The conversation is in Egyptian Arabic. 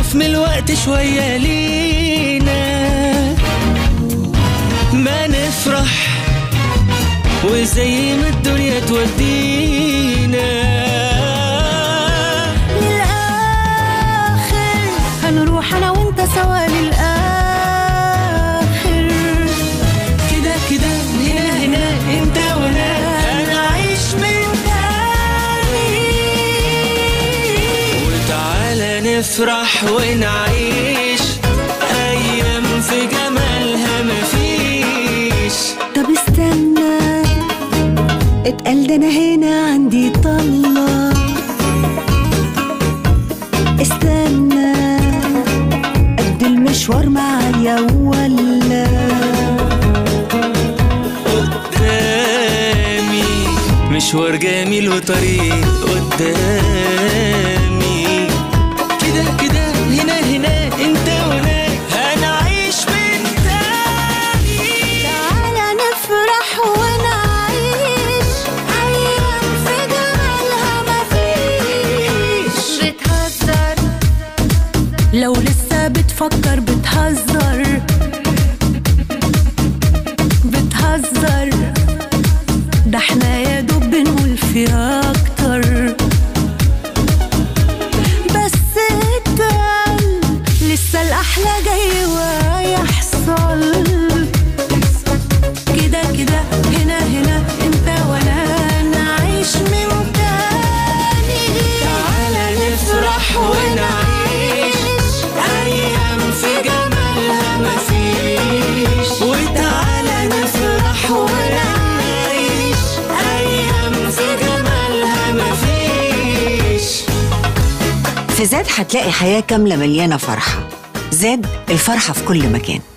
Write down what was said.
نخطف من الوقت شوية لينا ما نفرح وزي ما الدنيا تودينا للآخر هنروح أنا وأنت سوا للآخر كده كده هنا هنا انت وانا انا عايش من تاني وتعالى نفرح ونعيش ايام في جمالها مفيش طب استنى اتقال ده أنا هنا عندي طلة استنى قد المشوار معايا ولا قدامي مشوار جميل وطريق قدامي كده كده هنا هنا انت وانا هنعيش من تاني تعالى نفرح ونعيش أيام في جمالها مفيش بتهزر لو لسه بتفكر بتهزر بتهزر ده احنا يا دوب بنقول فيها اكتر بس اتقل لسه الاحلى جاي وهيحصل كده كده هنا هنا انت وانا نعيش من تاني تعالى نفرح ونعيش أيام في جمالها مفيش وتعالى نفرح ونعيش أيام في جمالها مفيش في زاد هتلاقي حياة كاملة مليانة فرحة زاد الفرحة في كل مكان